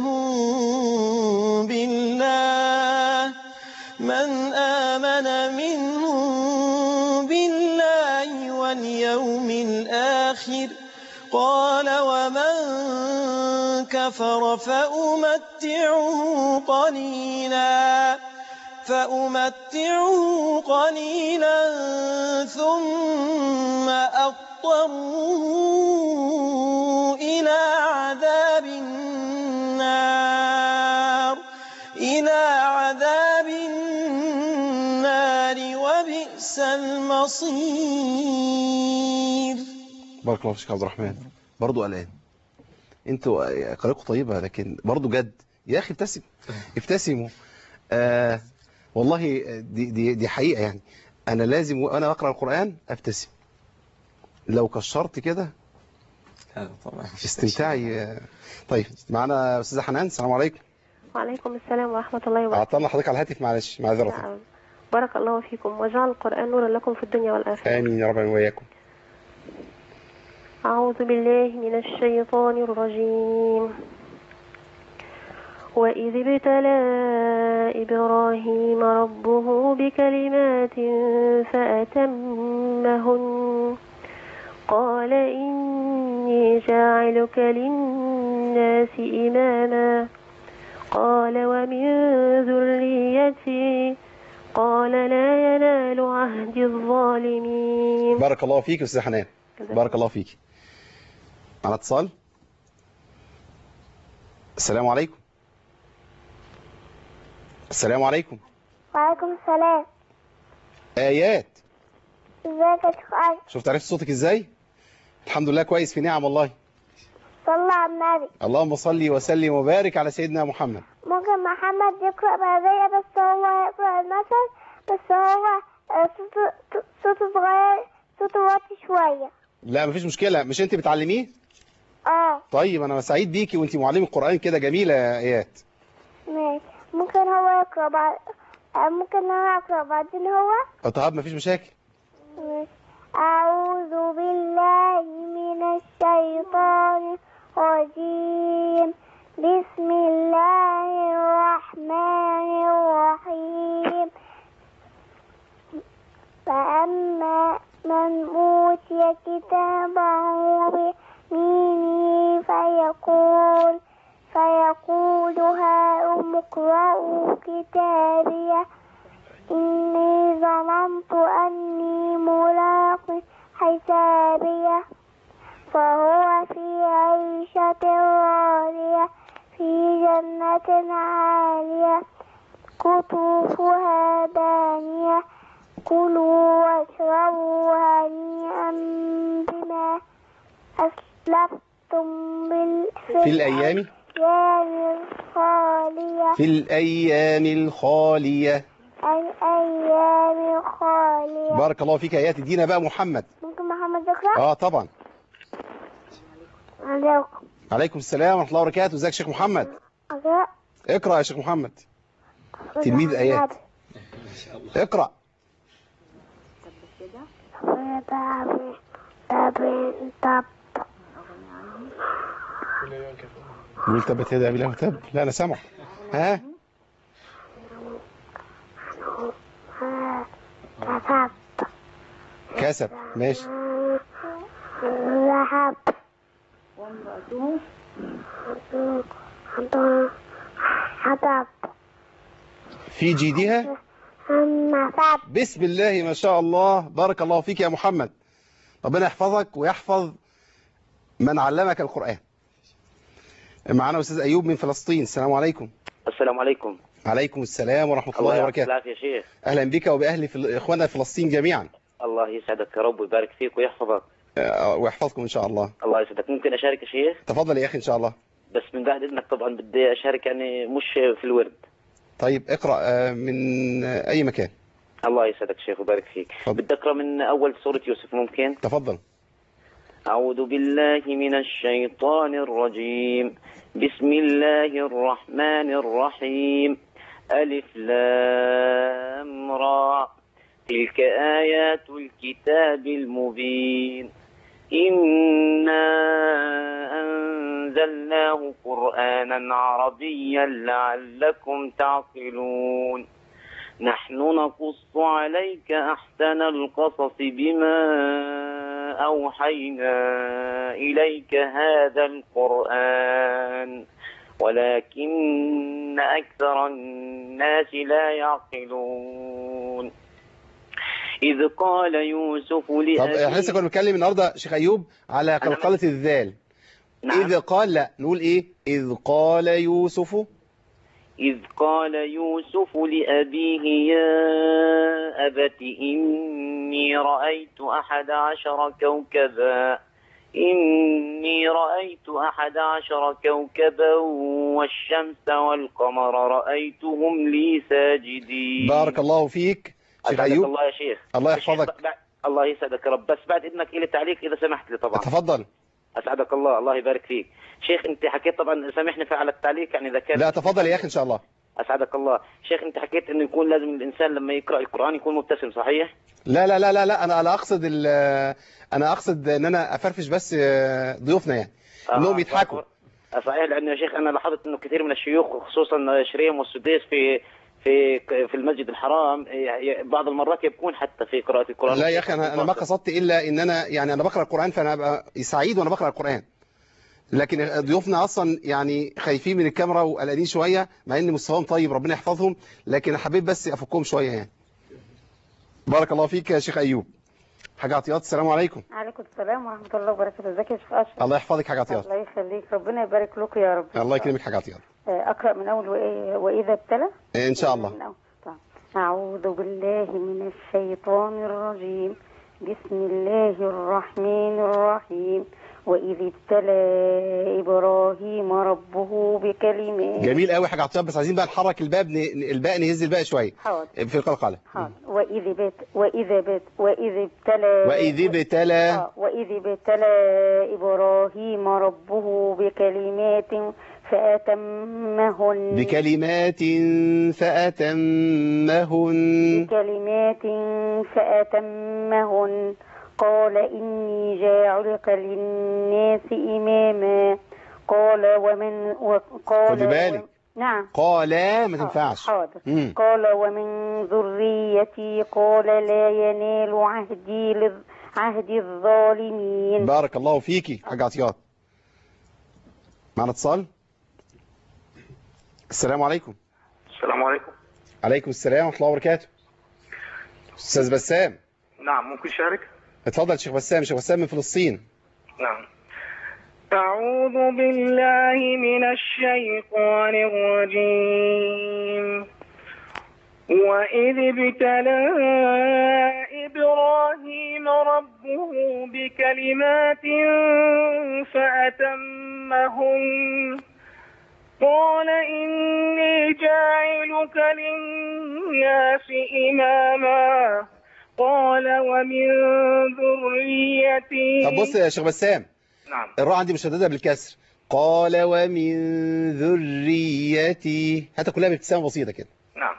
منهم بالله من آمن منهم بالله واليوم الآخر قال ومن كفر فأمتعه قليلا فأمتعه قليلا ثم أضطره إلى عذاب النار إلى عذاب النار وبئس المصير بارك الله فيك يا عبد الرحمن برضه قلقان انتوا قراءتكم طيبه لكن برضه جد يا اخي ابتسم ابتسموا آه والله دي دي دي حقيقه يعني انا لازم وانا بقرا القران ابتسم لو كشرت كده طبعا استمتاعي آه. طيب معانا استاذه حنان السلام عليكم وعليكم السلام ورحمة الله وبركاته عطلنا حضرتك على الهاتف معلش معذره نعم. بارك الله فيكم وجعل القرآن نورا لكم في الدنيا والآخرة امين يا رب وإياكم أعوذ بالله من الشيطان الرجيم وإذ ابتلى إبراهيم ربه بكلمات فأتمهن قال إني جاعلك للناس إماما قال ومن ذريتي قال لا ينال عهد الظالمين بارك الله فيك يا استاذه حنان بارك الله فيك على اتصال السلام عليكم السلام عليكم وعليكم السلام ايات ازيك يا شيخ أشرف شفت عرفت صوتك ازاي الحمد لله كويس في نعم والله صلى على النبي اللهم صل وسلم وبارك على سيدنا محمد ممكن محمد يقرأ بعدية بس هو هيقرأ المثل بس هو آه، صوته صوته صغير صوته واطي شوية لا مفيش مشكله مش انت بتعلميه اه طيب انا سعيد بيكي وانت معلمه القران كده جميله يا ايات ماشي ممكن هو يقرأ بعد آه، ممكن انا اقرأ بعدين هو طب مفيش مشاكل ماشي أعوذ الرجيم بسم الله الرحمن الرحيم فأما من أوتي كتابه بيمينه فيقول فيقول هاؤم اقرءوا كتابيه إني ظننت أني ملاق حسابيه فهو في عيشة راضية في جنة عالية قطوفها دانية كلوا واشربوا هنيئا بما أسلفتم بال- في الأيام الأيام الخالية في الأيام الخالية الأيام الخالية بارك الله فيك آيات ادينا بقى محمد ممكن محمد يقرأ؟ اه طبعا عليكم عليكم السلام ورحمة الله وبركاته ازيك يا شيخ محمد أقرأ اقرأ يا شيخ محمد تلميذ آيات اقرأ طب طب طب قول تبت يدا أبي لهب تب لا أنا سامع ها كتب كسب ماشي ذهب حطب في جيدها نصب بسم الله ما شاء الله بارك الله فيك يا محمد ربنا يحفظك ويحفظ من علمك القرآن معنا أستاذ أيوب من فلسطين السلام عليكم السلام عليكم عليكم السلام ورحمة الله يعطيك وبركاته العافية يا شيخ أهلا بك وبأهل في إخواننا في فلسطين جميعا الله يسعدك يا رب ويبارك فيك ويحفظك آه، ويحفظكم إن شاء الله الله يسعدك ممكن أشارك يا شيخ تفضل يا أخي إن شاء الله بس من بعد إذنك طبعا بدي أشارك يعني مش في الورد طيب اقرأ آه، من آه، أي مكان الله يسعدك شيخ ويبارك فيك بدي أقرأ من أول سورة يوسف ممكن تفضل أعوذ بالله من الشيطان الرجيم بسم الله الرحمن الرحيم ألف لام را تلك آيات الكتاب المبين إنا أنزلناه قرآنا عربيا لعلكم تعقلون نحن نقص عليك أحسن القصص بما أوحينا إليك هذا القرآن ولكن أكثر الناس لا يعقلون إذ قال يوسف طب لأبيه احنا لسه كنا بنتكلم النهارده شيخ أيوب على قلقلة الذال نعم. إذ قال لا نقول إيه إذ قال يوسف إذ قال يوسف لأبيه يا أبت إني رأيت أحد عشر كوكبا إني رأيت أحد عشر كوكبا والشمس والقمر رأيتهم لي ساجدين بارك الله فيك شيخ أسعدك أيوب الله يا شيخ الله يا شيخ يحفظك ب- ب- الله يسعدك يا رب بس بعد إذنك إلي تعليق إذا سمحت لي طبعا تفضل أسعدك الله الله يبارك فيك شيخ أنت حكيت طبعا سامحني في على التعليق يعني إذا كان لا تفضل يا أخي إن شاء الله أسعدك الله شيخ أنت حكيت أنه يكون لازم الإنسان لما يقرأ القرآن يكون مبتسم صحيح؟ لا لا لا لا لا أنا أنا أقصد ال أنا أقصد إن أنا أفرفش بس آه، ضيوفنا يعني إنهم يضحكوا صحيح لأنه يا شيخ أنا لاحظت أنه كثير من الشيوخ خصوصا شريم والسديس في في في المسجد الحرام ي- بعض المرات يبكون حتى في قراءة القرآن لا يا أخي أنا أنا ما قصدت إلا إن أنا يعني أنا بقرأ القرآن فأنا أبقى سعيد وأنا بقرأ القرآن لكن ضيوفنا أصلا يعني خايفين من الكاميرا وقلقانين شوية مع إن مستواهم طيب ربنا يحفظهم لكن حبيت بس أفكهم شوية يعني بارك الله فيك يا شيخ أيوب حاجة عطيات السلام عليكم عليكم السلام ورحمة الله وبركاته ازيك يا شيخ أشرف الله يحفظك حاجة عطيات الله يخليك ربنا يبارك لكم يا رب الله يكرمك حاجة عطيات آه، أقرأ من أول وإيه- وإذا ابتلى إن شاء الله من أول. طيب. أعوذ بالله من الشيطان الرجيم بسم الله الرحمن الرحيم وإذ ابتلى إبراهيم ربه بكلمات جميل قوي حاجة عطيات بس عايزين بقى نحرك الباب ن- الباء نهز الباء شوية حاضر في القلقلة حاضر وإذ بت وإذا بت وإذ ابتلى وإذ ابتلى آه، وإذ ابتلى إبراهيم ربه بكلمات فأتمهن بكلمات فأتمهن بكلمات فأتمهن قال إني جاعلك للناس إماما قال ومن وقال خدي بالك. نعم قال ما تنفعش حاضر مم. قال ومن ذريتي قال لا ينال عهدي لل- عهد الظالمين بارك الله فيكي حاجة عطيات معنا اتصال السلام عليكم السلام عليكم عليكم السلام ورحمة الله وبركاته أستاذ بسام نعم ممكن شارك اتفضل شيخ بسام شيخ بسام من فلسطين نعم أعوذ بالله من الشيطان الرجيم وإذ ابتلى إبراهيم ربه بكلمات فأتمهن قال إني جاعلك للناس إماما قال ومن ذريتي طب بص يا شيخ بسام نعم الراء عندي مشددة بالكسر قال ومن ذريتي هاتها كلها بابتسامة بسيطة كده نعم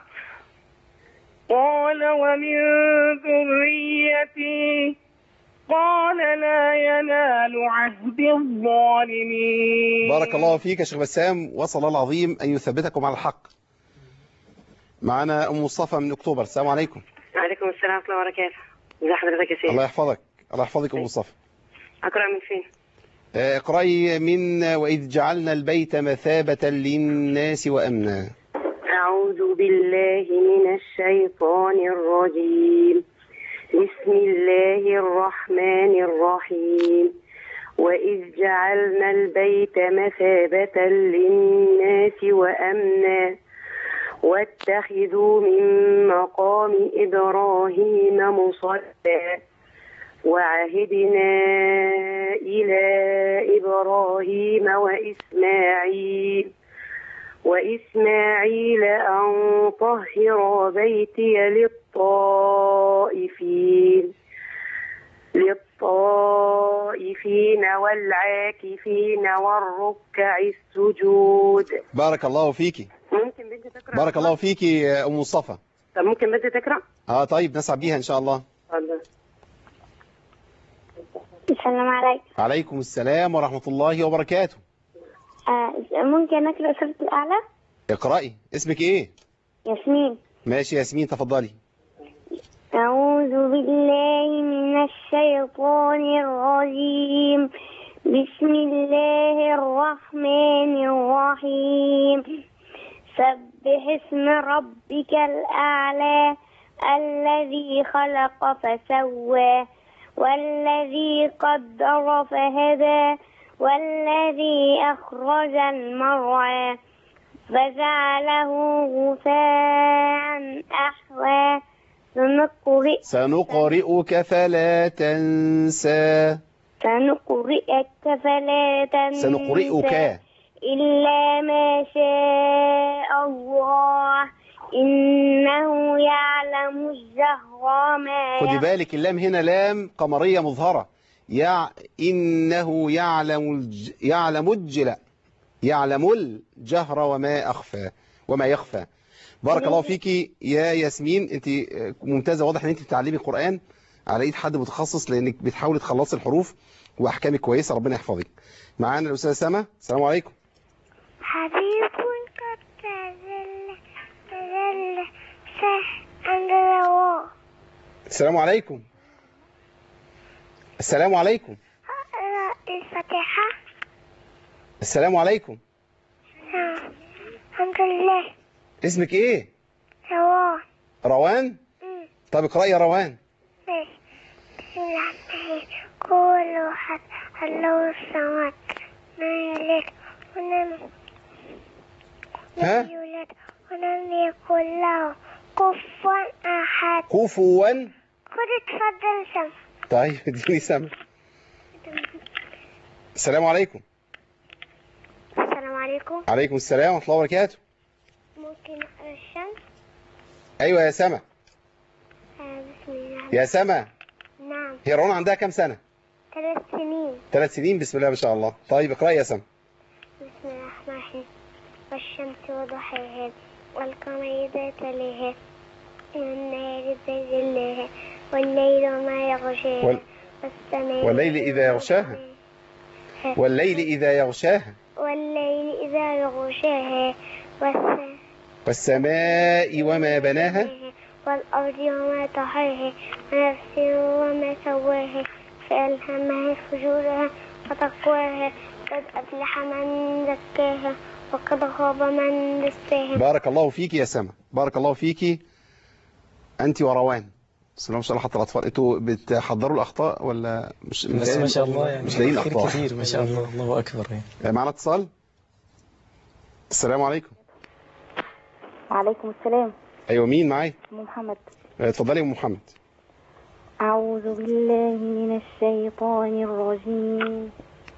قال ومن ذريتي قال لا ينال عهد الظالمين بارك الله فيك يا شيخ بسام وصل الله العظيم أن يثبتكم على الحق معنا أم مصطفى من أكتوبر السلام عليكم وعليكم السلام ورحمة الله وبركاته ازي حضرتك يا سيدي الله يحفظك الله يحفظك أم مصطفى أقرأ من فين آه، اقرأي من وإذ جعلنا البيت مثابة للناس وأمنا أعوذ بالله من الشيطان الرجيم بسم الله الرحمن الرحيم وإذ جعلنا البيت مثابة للناس وأمنا واتخذوا من مقام إبراهيم مصلى وعهدنا إلى إبراهيم وإسماعيل وإسماعيل أن طهر بيتي للطائفين للطائفين والعاكفين والركع السجود بارك الله فيكي ممكن بنتي تقرأ بارك الله فيكي يا أم مصطفى طب ممكن بنتي تقرأ اه طيب نسعد بيها إن شاء الله اتفضل السلام عليكم عليكم السلام ورحمة الله وبركاته آه ممكن أقرأ سورة الأعلى اقرأي اسمك ايه ياسمين ماشي ياسمين تفضلي أعوذ بالله من الشيطان الرجيم بسم الله الرحمن الرحيم سبح اسم ربك الأعلى الذي خلق فسوى والذي قدر فهدى والذي أخرج المرعى فجعله غثاء أحوى سنقرئ سنقرئك فلا تنسى سنقرئك فلا تنسى سنقرئك إلا ما شاء الله إنه يعلم الجهر ما خدي يخفى. بالك اللام هنا لام قمرية مظهرة يع... إنه يعلم الج... يعلم الجل يعلم الجهر وما أخفى وما يخفى بارك الله فيكي يا ياسمين انت ممتازة واضح ان انت بتعلمي القرآن على ايد حد متخصص لانك بتحاولي تخلصي الحروف واحكامك كويسة ربنا يحفظك معانا الاستاذة سما السلام عليكم حبيب قد تزل تزل عند الرواء السلام عليكم السلام عليكم الفاتحة السلام عليكم نعم الحمد لله اسمك ايه رواء روان طب اقرأي يا روان ماشي بسم الله الرحمن الرحيم كل واحد الله الصمد ما يلد ولم ها؟ لم يولد ولم يكن له كفوا أحد كفوا خد اتفضل سم طيب اديني سما السلام عليكم السلام عليكم عليكم السلام ورحمة الله وبركاته ممكن أقرأ الشمس ايوه يا سما آه، بسم الله يا سما نعم هي روان عندها كام سنة ثلاث سنين ثلاث سنين بسم الله ما شاء الله طيب اقرأي يا سما بسم الله الرحمن الرحيم والشمس وضحاها والقمر إذا تلاها والنهار إذا جلاها والليل وما يغشاها وال- والسماء والليل إذا يغشاها والليل إذا يغشاها والليل إذا يغشاها والسماء والسماء وما بناها والأرض وما طحاها ونفس وما سواها فألهمها فجورها وتقواها قد أفلح من زكاها وقد خاب من دساها بارك الله فيك يا سما بارك الله فيك أنت وروان بسم الله ما شاء الله حتى الأطفال أنتوا بتحضروا الأخطاء ولا مش بس ما شاء الله يعني مش لاقيين خير أخطاء كثير ما شاء الله الله أكبر يعني. معنا اتصال السلام عليكم وعليكم السلام أيوة مين معايا أم محمد اتفضلي يا أم محمد أعوذ بالله من الشيطان الرجيم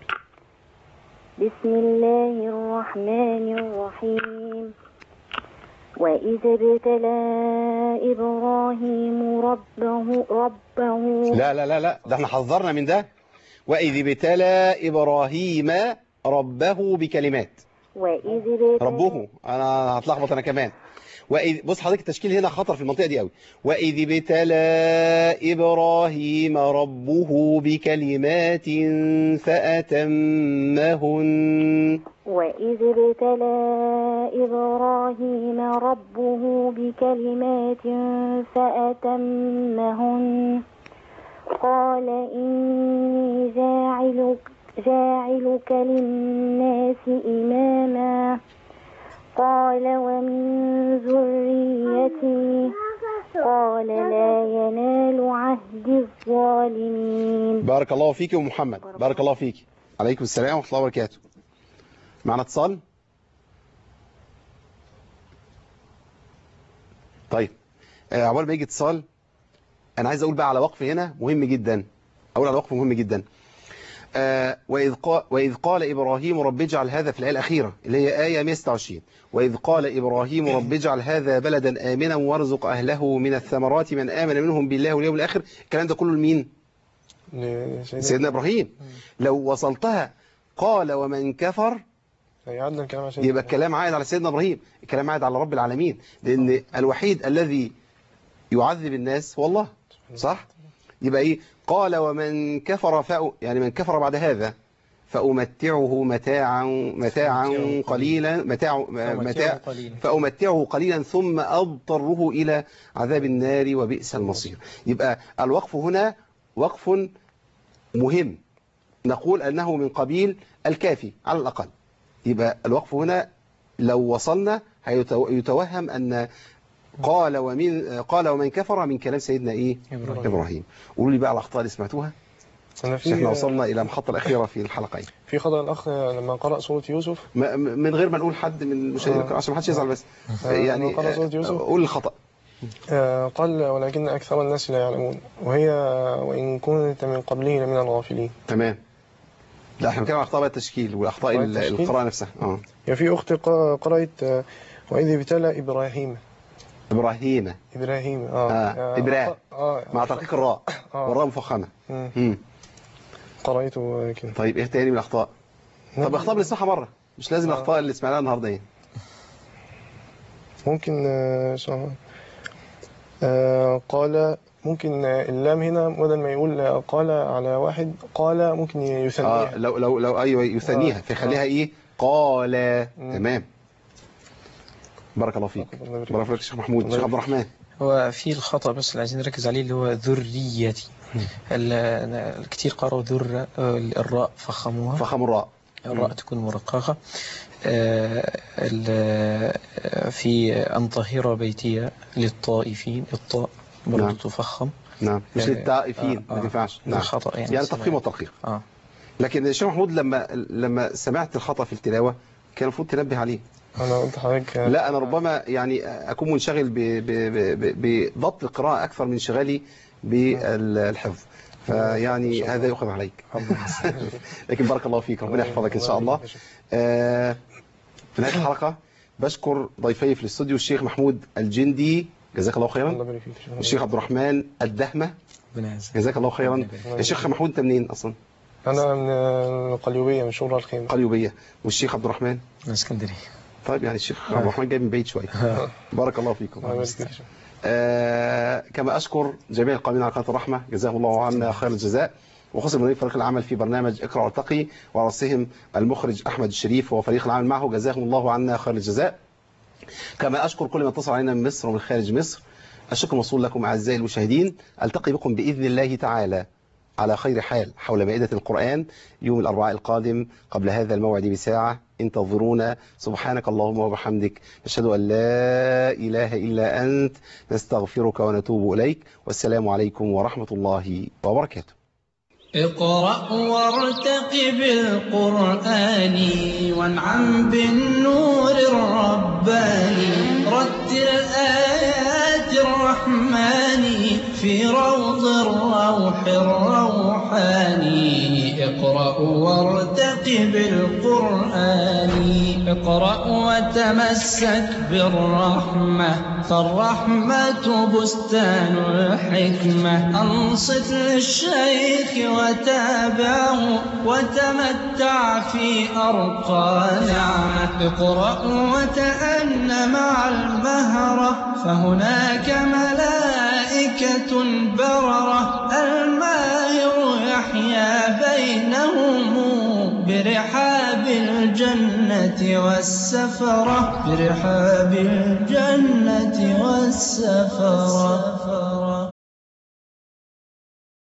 بسم الله الرحمن الرحيم وإذا ابتلى إبراهيم ربه ربه لا لا لا لا ده احنا حذرنا من ده وإذ ابتلى إبراهيم ربه بكلمات وإذ ابتلى ربه أنا هتلخبط أنا كمان وإذ بص حضرتك التشكيل هنا خطر في المنطقة دي قوي وإذ ابتلى إبراهيم ربه بكلمات فأتمهن وإذ ابتلى إبراهيم ربه بكلمات فأتمهن قال إني جاعلك, جاعلك للناس إماما قال ومن ذريتي قال لا ينال عهد الظالمين بارك الله فيك يا أم محمد بارك الله فيك عليكم السلام ورحمة الله وبركاته معنا اتصال طيب آه، عقبال ما يجي اتصال انا عايز اقول بقى على وقف هنا مهم جدا اقول على وقف مهم جدا آه، وإذ قال, وإذ قال إبراهيم رب اجعل هذا في الآية الأخيرة اللي هي آية 126 وإذ قال إبراهيم رب اجعل هذا بلدا آمنا وارزق أهله من الثمرات من آمن منهم بالله واليوم الآخر الكلام ده كله لمين؟ سيدنا إبراهيم لو وصلتها قال ومن كفر يعدل الكلام عشان يبقى الكلام عائد على سيدنا إبراهيم الكلام عائد على رب العالمين لأن الوحيد الذي يعذب الناس هو الله صح؟ يبقى إيه قال ومن كفر فأ... يعني من كفر بعد هذا فأمتعه متاعا متاعا قليلا متاع متاع قليلا. فأمتعه قليلا ثم أضطره إلى عذاب النار وبئس المصير يبقى الوقف هنا وقف مهم نقول أنه من قبيل الكافي على الأقل يبقى الوقف هنا لو وصلنا هيتو- يتوهم أن قال ومن قال ومن كفر من كلام سيدنا إيه إبراهيم. إبراهيم قولوا لي بقى الأخطاء اللي سمعتوها أنا عشان احنا في وصلنا إلى المحطة الأخيرة في الحلقين في خطأ الأخ لما قرأ سورة يوسف م- م- من غير ما نقول حد من مشاهدينا آه. الكرام عشان ما حدش يزعل بس آه، يعني لما قرأ سورة يوسف. آه، قول الخطأ آه، قال ولكن أكثر الناس لا يعلمون وهي وإن كنت من قبله لمن الغافلين تمام لا احنا بنتكلم عن اخطاء بقى التشكيل واخطاء أخطاء ال- التشكيل؟ القراءة نفسها اه يا في أخت قا- قرأت آه، وإذ ابتلى إبراهيم ابراهيم إبراهيم آه, آه، إبراهيم. آه مع تحقيق الراء آه. والراء مفخمة مم. مم. قرأته كده طيب ايه تاني من الاخطاء طب اخطاء بنسمعها مرة مش لازم الاخطاء اللي سمعناها النهارده ايه ممكن آه، صح. آه، قال ممكن آه، اللام هنا بدل ما يقول آه، قال على واحد قال ممكن اه يثنيها لو لو لو ايوه يثنيها آه. فيخليها ايه قال مم. تمام بارك الله فيك الله يبارك بارك الله فيك شيخ محمود الله شيخ عبد الرحمن هو في الخطأ بس اللي عايزين نركز عليه اللي هو ذريتي ال- كتير قرأوا ذر الراء فخموها فخم الراء الراء تكون مرققة آه، ال- آه، في أن طهر بيتي للطائفين الطاء برضه نعم. تفخم نعم مش يعني- للتائفين آه، ما آه. ينفعش ده نعم خطأ يعني يعني اسمه تفخيم وترقيق اه لكن الشيخ محمود لما لما سمعت الخطأ في التلاوة كان المفروض تنبه عليه أنا قلت لحضرتك آه، لا أنا ربما يعني أكون منشغل ب- ب- ب- بضبط القراءة أكثر من انشغالي بالحفظ فيعني هذا يؤخذ عليك لكن بارك الله فيك ربنا يحفظك إن شاء الله آه، في نهاية الحلقة بشكر ضيفي في الاستوديو الشيخ محمود الجندي جزاك الله الله خيرا يبارك فيك شكراً. والشيخ عبد الرحمن الدهمة ربنا يعزك جزاك الله خيرا ربنا يبارك. يا شيخ محمود انت منين اصلا أنا من آه، القليوبية من شورى الخيمة قليوبيه والشيخ عبد الرحمن من اسكندريه طيب يعني الشيخ عبد الرحمن جاي من بعيد شويه بارك الله فيكم الله يبارك فيك آه كما أشكر جميع القائمين على قناة الرحمة جزاهم الله عنا خير الجزاء وخصوصا مدير فريق العمل في برنامج اقرأ وارتقي وعلى رأسهم المخرج أحمد الشريف وفريق العمل معه جزاهم الله عنا خير الجزاء كما أشكر كل من اتصل علينا من مصر ومن خارج مصر الشكر موصول لكم أعزائي المشاهدين ألتقي بكم بإذن الله تعالى على خير حال حول مائدة القرآن يوم الأربعاء القادم قبل هذا الموعد بساعة انتظرونا سبحانك اللهم وبحمدك نشهد أن لا إله إلا أنت نستغفرك ونتوب إليك والسلام عليكم ورحمة الله وبركاته اقرأ وارتقب القرآن وانعم بالنور الرباني رتل آيات الرحمن في روض الروح الروحاني اقرأ وارتقب القرآن اقرأ وتمسك بالرحمة فالرحمة بستان الحكمة أنصت للشيخ وتابعه وتمتع في أرقى نعمة اقرأ وتأن مع المهرة فهناك ملائكة بررة الماهر يحيا بينهم برحاب الجنة والسفرة برحاب الجنة والسفرة